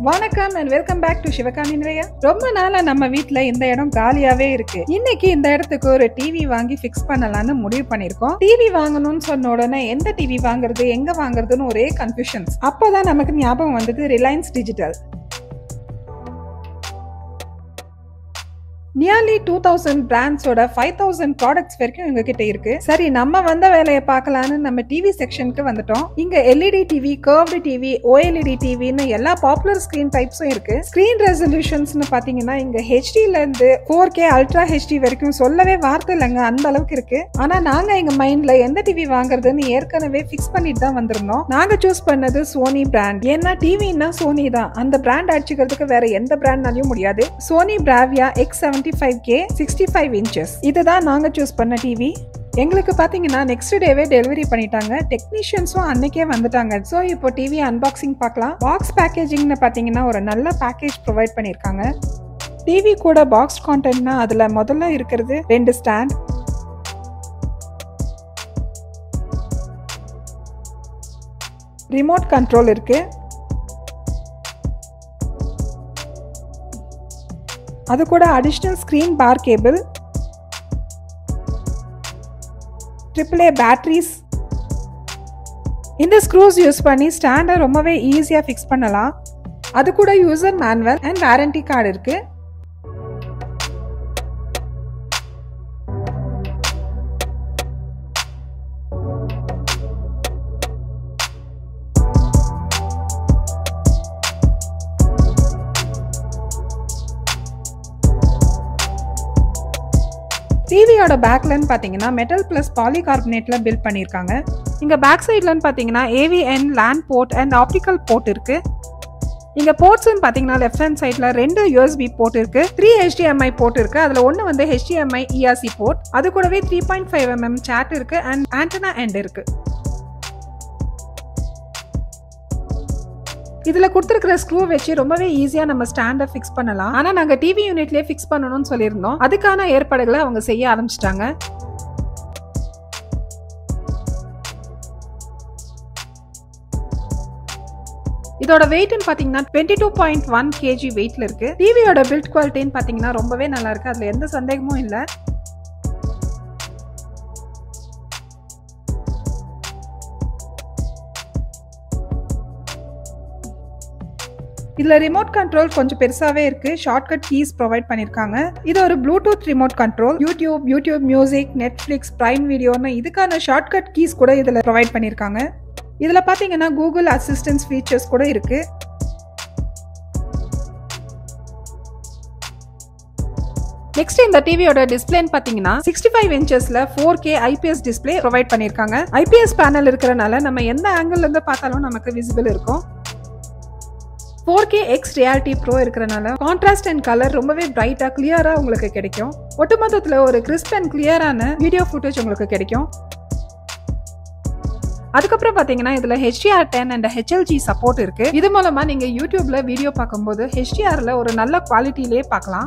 வணக்கம் and welcome back to Sivakami நிறையா ரொம்ப நாளா நம்ம வீட்ல இந்த இடம் காலியாவே இருக்கு இன்னைக்கு இந்த இடத்துக்கு ஒரு டிவி வாங்கி ஃபிக்ஸ் பண்ணலாம்னு முடிவு பண்ணிருக்கோம் டிவி வாங்கணும்னு சொன்ன உடனே எந்த டிவி வாங்குறது எங்க வாங்குறதுன்னு ஒரே கன்ஃபியூஷன்ஸ் அப்போதான் நமக்கு ஞாபகம் வந்தது Reliance Digital nearly two thousand பிராண்ட்ஸோட ஃபைவ் தௌசண்ட் ப்ராடக்ட்ஸ் வரைக்கும் எங்க கிட்ட இருக்கு சரி நம்ம வந்த வேலையை பார்க்கலான்னு நம்ம டிவி செக்ஷனுக்கு வந்துட்டோம் இங்க LED TV curved TV OLED டிவின்னு எல்லா பாப்புலர் ஸ்கிரீன் டைப்ஸும் இருக்கு ஸ்கிரீன் ரெசல்யூஷன்ஸ்னு பாத்தீங்கன்னா இங்க ஹெச்டில இருந்து ஃபோர் கே அல்ட்ரா ஹெச்டி வரைக்கும் சொல்லவே வார்த்தை இல்லைங்க அந்த அளவுக்கு இருக்கு ஆனா நாங்க எங்க மைண்ட்ல எந்த டிவி வாங்குறதுன்னு ஏற்கனவே ஃபிக்ஸ் பண்ணிட்டு தான் வந்திருந்தோம் நாங்க சூஸ் பண்ணது சோனி பிராண்ட் ஏன்னா டிவின்னா சோனி தான் அந்த பிராண்ட் அடிச்சுக்கிறதுக்கு வேற எந்த பிராண்ட்னாலையும் முடியாது Sony Bravia X seventy five K sixty five inches இதுதான் நாங்க சூஸ் பண்ண டிவி எங்களுக்கு பாத்தீங்கன்னா நெக்ஸ்ட் டேவே டெலிவரி பண்ணிட்டாங்க டெக்னீஷியன்ஸும் அன்னைக்கே வந்துட்டாங்க ஸோ இப்போ டிவி அன்பாக்சிங் பார்க்கலாம் பாக்ஸ் பேக்கேஜிங்னு பாத்தீங்கன்னா ஒரு நல்ல பேக்கேஜ் ப்ரொவைட் பண்ணியிருக்காங்க டிவி கூட பாக்ஸ் கான்டென்ட்னா அதுல முதல்ல இருக்கிறது ரெண்டு ஸ்டாண்ட் ரிமோட் கண்ட்ரோல் இருக்கு அது கூட additional screen bar cable triple A batteries இந்த ஸ்க்ரூஸ் யூஸ் பண்ணி ஸ்டாண்டை ரொம்பவே ஈஸியாக ஃபிக்ஸ் பண்ணலாம் அது கூட user manual and warranty card இருக்கு டிவியோட பேக்லன்னு பார்த்தீங்கன்னா மெட்டல் ப்ளஸ் பாலிகார்பனேட்ல பில்ட் பண்ணியிருக்காங்க இங்கே பேக் சைட்லன்னு பார்த்தீங்கன்னா AV in LAN port and optical port இருக்கு இங்க போர்ட்ஸ்னு பாத்தீங்கன்னா லெஃப்ட் ஹேண்ட் சைட்ல ரெண்டு யூஎஸ்பி போர்ட் இருக்கு த்ரீ ஹெச்டிஎம்ஐ போர்ட் இருக்கு அதுல ஒன்னு வந்து ஹெச்டிஎம்ஐ இஆர்சி போர்ட் அது கூடவே த்ரீ பாயிண்ட் ஃபைவ் எம்எம் சேட் இருக்கு அண்ட் ஆண்டனா எண்ட் இருக்கு இதுல கொடுத்துருக்கிற ஸ்க்ரூ வச்சு ரொம்பவே ஈஸியா நம்ம ஸ்டாண்டை ஃபிக்ஸ் பண்ணலாம் ஆனா நாங்க டிவி யூனிட்லயே ஃபிக்ஸ் பண்ணணும்னு சொல்லியிருந்தோம் அதுக்கான ஏற்பாடுகளை அவங்க செய்ய ஆரம்பிச்சிட்டாங்க இதோட வெயிட்னு பாத்தீங்கன்னா twenty two point one KG வெயிட்ல இருக்கு டிவியோட பில்ட் குவாலிட்டின்னு பாத்தீங்கன்னா ரொம்பவே நல்லா இருக்கு அதுல எந்த சந்தேகமும் இல்ல இதுல ரிமோட் கண்ட்ரோல் கொஞ்சம் பெருசாவே இருக்கு ஷார்ட்கட் கீஸ் ப்ரொவைட் பண்ணிருக்காங்க இது ஒரு Bluetooth remote control YouTube YouTube Music Netflix Prime வீடியோன்னு இதுக்கான ஷார்ட்கட் கீஸ் கூட இதுல ப்ரொவைட் பண்ணிருக்காங்க இதுல பாத்தீங்கன்னா கூகுள் அசிஸ்டன்ஸ் ஃபீச்சர்ஸ் கூட இருக்கு நெக்ஸ்ட் இந்த டிவியோட டிஸ்பிளேன்னு பாத்தீங்கன்னா சிக்ஸ்டி ஃபைவ் இன்ச்சஸ்ல four K IPS display provide பண்ணிருக்காங்க ஐபிஎஸ் பேனல் இருக்கிறனால நம்ம எந்த ஆங்கிள் இருந்து பார்த்தாலும் நமக்கு விசிபிள் இருக்கும் four K X reality pro இருக்கிறனால கான்ட்ராஸ்ட் அண்ட் கலர் ரொம்பவே பிரைட்டா கிளியரா உங்களுக்கு கிடைக்கும் ஒட்டுமொத்தத்தில் ஒரு கிறிஸ்ப் அண்ட் கிளியரான வீடியோ ஃபுட்டேஜ் உங்களுக்கு கிடைக்கும் அதுக்கப்புறம் பாத்தீங்கன்னா இதுல HDR ten and HLG support இருக்கு இது மூலமா நீங்க யூடியூப்ல வீடியோ பார்க்கும்போது ஹெச்டிஆர்ல ஒரு நல்ல குவாலிட்டிலேயே பார்க்கலாம்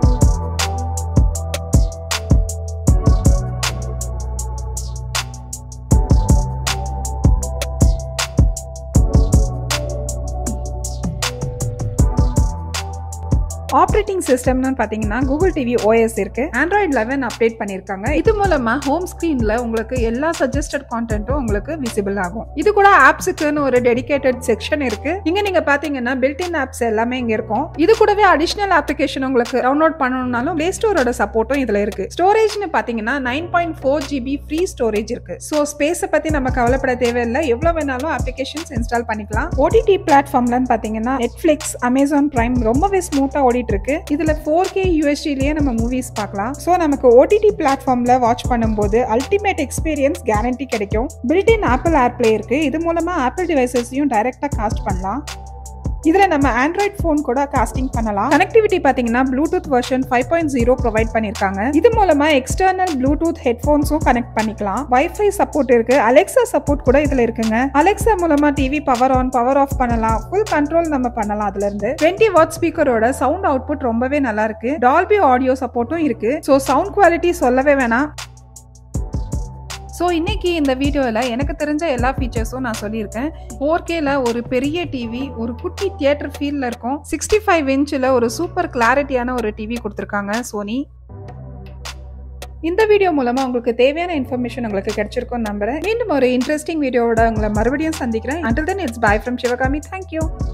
ஆப்ரேட்டிங் சிஸ்டம்னு பாத்தீங்கன்னா கூகுள் டிவி ஓஎஸ் இருக்கு ஆண்ட்ராய்ட் லெவன் அப்டேட் பண்ணிருக்காங்க இது மூலமா ஹோம் ஸ்கிரீன்ல உங்களுக்கு எல்லா சஜஸ்டட் கான்டென்ட்டும் உங்களுக்கு விசிபிள் ஆகும் இது கூட ஆப்ஸுக்குன்னு ஒரு டெடிகேட்டட் செக்ஷன் இருக்கு இங்க நீங்க பாத்தீங்கன்னா பில்டின் ஆப்ஸ் எல்லாமே இங்க இருக்கும் இது கூடவே அடிஷனல் அப்ளிகேஷன் உங்களுக்கு டவுன்லோட் பண்ணணும்னாலும் பிளே ஸ்டோரோட சப்போர்ட்டும் இதுல இருக்கு ஸ்டோரேஜ்னு பாத்தீங்கன்னா nine point four GB free storage இருக்கு ஸோ ஸ்பேஸை பத்தி நம்ம கவலைப்பட தேவையில்லை எவ்வளவு வேணாலும் அப்ளிகேஷன்ஸ் இன்ஸ்டால் பண்ணிக்கலாம் ஓடிடி பிளாட்ஃபார்ம்லன்னு பாத்தீங்கன்னா நெட்ஃபிளிக்ஸ் அமேசான் பிரைம் ரொம்பவே ஸ்மூத்தா ஓடி ஓடிட்டு இருக்கு இதுல ஃபோர் கே யூஎஸ்டிலேயே நம்ம மூவிஸ் பார்க்கலாம் ஸோ நமக்கு ஓடிடி பிளாட்ஃபார்ம்ல வாட்ச் பண்ணும்போது அல்டிமேட் எக்ஸ்பீரியன்ஸ் கேரண்டி கிடைக்கும் பில்டின் ஆப்பிள் ஏர்பிளே இருக்கு இது மூலமா ஆப்பிள் டிவைசஸையும் டைரக்டா காஸ்ட் பண்ணலாம் இதுல நம்ம ஆண்ட்ராய்ட் போன் கூட காஸ்டிங் பண்ணலாம் கனெக்டிவிட்டி பாத்தீங்கன்னா Bluetooth version five point zero ப்ரொவைட் பண்ணிருக்காங்க இது மூலமா எக்ஸ்டர்னல் ப்ளூடூத் ஹெட்ஃபோன்ஸும் கனெக்ட் பண்ணிக்கலாம் வைஃபை சப்போர்ட் இருக்கு அலெக்சா சப்போர்ட் கூட இதுல இருக்குங்க அலெக்சா மூலமா TV power on power off பண்ணலாம் ஃபுல் கண்ட்ரோல் நம்ம பண்ணலாம் அதுல இருந்து டுவெண்ட்டி வாட் ஸ்பீக்கரோட சவுண்ட் அவுட்புட் ரொம்பவே நல்லா இருக்கு டால்பி ஆடியோ சப்போர்ட்டும் இருக்கு ஸோ சவுண்ட் குவாலிட்டி சொல்லவே வேணாம் ஸோ இன்னைக்கு இந்த வீடியோவில் எனக்கு தெரிஞ்ச எல்லா ஃபீச்சர்ஸும் நான் சொல்லியிருக்கேன் ஃபோர் கேல ஒரு பெரிய டிவி ஒரு குட்டி தியேட்டர் ஃபீல்ல இருக்கும் சிக்ஸ்டி ஃபைவ் இன்ச்சில் ஒரு சூப்பர் கிளாரிட்டியான ஒரு டிவி கொடுத்துருக்காங்க சோனி இந்த வீடியோ மூலமா உங்களுக்கு தேவையான இன்ஃபர்மேஷன் உங்களுக்கு கிடைச்சிருக்கும் நம்புறேன் மீண்டும் ஒரு இன்ட்ரெஸ்டிங் வீடியோவோட உங்களை மறுபடியும் சந்திக்கிறேன் until then it's bye from Sivakami thank you